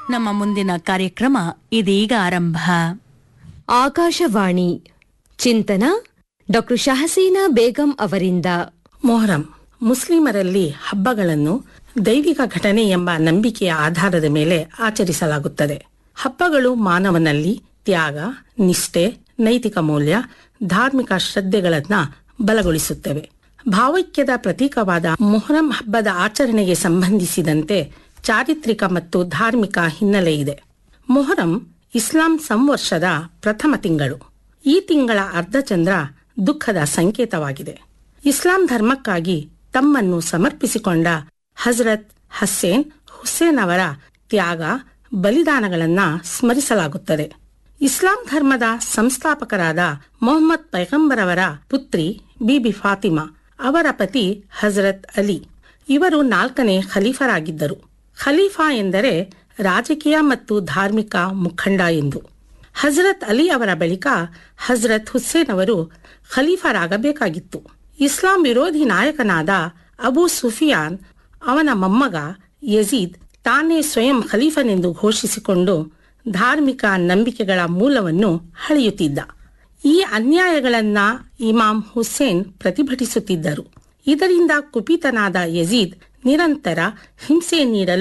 ನಮ್ಮ ಮುಂದಿನ ಕಾರ್ಯಕ್ರಮ ಇದೀಗ ಆರಂಭ ಆಕಾಶವಾಣಿ ಚಿಂತನ ಡಾಕ್ಟರ್ ಶಹಸೀನಾ ಬೇಗಂ ಅವರಿಂದ ಮೊಹರಂ ಮುಸ್ಲಿಮರಲ್ಲಿ ಹಬ್ಬಗಳನ್ನು ದೈವಿಕ ಘಟನೆ ಎಂಬ ನಂಬಿಕೆಯ ಆಧಾರದ ಮೇಲೆ ಆಚರಿಸಲಾಗುತ್ತದೆ ಹಬ್ಬಗಳು ಮಾನವನಲ್ಲಿ ತ್ಯಾಗ ನಿಷ್ಠೆ ನೈತಿಕ ಮೌಲ್ಯ ಧಾರ್ಮಿಕ ಶ್ರದ್ಧೆಗಳನ್ನ ಬಲಗೊಳಿಸುತ್ತವೆ ಭಾವೈಕ್ಯದ ಪ್ರತೀಕವಾದ ಮೊಹರಂ ಹಬ್ಬದ ಆಚರಣೆಗೆ ಸಂಬಂಧಿಸಿದಂತೆ ಚಾರಿತ್ರಿಕ ಮತ್ತು ಧಾರ್ಮಿಕ ಹಿನ್ನೆಲೆ ಇದೆ ಮೊಹರಂ ಇಸ್ಲಾಂ ಸಂವರ್ಷದ ಪ್ರಥಮ ತಿಂಗಳು ಈ ತಿಂಗಳ ಅರ್ಧಚಂದ್ರ ದುಃಖದ ಸಂಕೇತವಾಗಿದೆ ಇಸ್ಲಾಂ ಧರ್ಮಕ್ಕಾಗಿ ತಮ್ಮನ್ನು ಸಮರ್ಪಿಸಿಕೊಂಡ ಹಜರತ್ ಹಸ್ಸೇನ್ ಹುಸೇನ್ ಅವರ ತ್ಯಾಗ ಬಲಿದಾನಗಳನ್ನ ಸ್ಮರಿಸಲಾಗುತ್ತದೆ ಇಸ್ಲಾಂ ಧರ್ಮದ ಸಂಸ್ಥಾಪಕರಾದ ಮೊಹಮ್ಮದ್ ಪೈಗಂಬರ್ ಅವರ ಪುತ್ರಿ ಬಿಬಿ ಫಾತಿಮಾ ಅವರ ಪತಿ ಹಜರತ್ ಅಲಿ ಇವರು ನಾಲ್ಕನೇ ಖಲೀಫರಾಗಿದ್ದರು ಖಲೀಫಾ ಎಂದರೆ ರಾಜಕೀಯ ಮತ್ತು ಧಾರ್ಮಿಕ ಮುಖಂಡ ಎಂದು ಹಜರತ್ ಅಲಿ ಅವರ ಬಳಿಕ ಹಜರತ್ ಹುಸೇನ್ ಅವರು ಖಲೀಫರಾಗಬೇಕಾಗಿತ್ತು ಇಸ್ಲಾಂ ವಿರೋಧಿ ನಾಯಕನಾದ ಅಬು ಸುಫಿಯಾನ್ ಅವನ ಮೊಮ್ಮಗ ಯಜೀದ್ ತಾನೇ ಸ್ವಯಂ ಖಲೀಫನೆಂದು ಘೋಷಿಸಿಕೊಂಡು ಧಾರ್ಮಿಕ ನಂಬಿಕೆಗಳ ಮೂಲವನ್ನು ಹಳೆಯುತ್ತಿದ್ದ ಈ ಅನ್ಯಾಯಗಳನ್ನ ಇಮಾಮ್ ಹುಸೇನ್ ಪ್ರತಿಭಟಿಸುತ್ತಿದ್ದರು ಇದರಿಂದ ಕುಪಿತನಾದ ಯಜೀದ್ ನಿರಂತರ ಹಿಂಸೆ ನೀಡಲು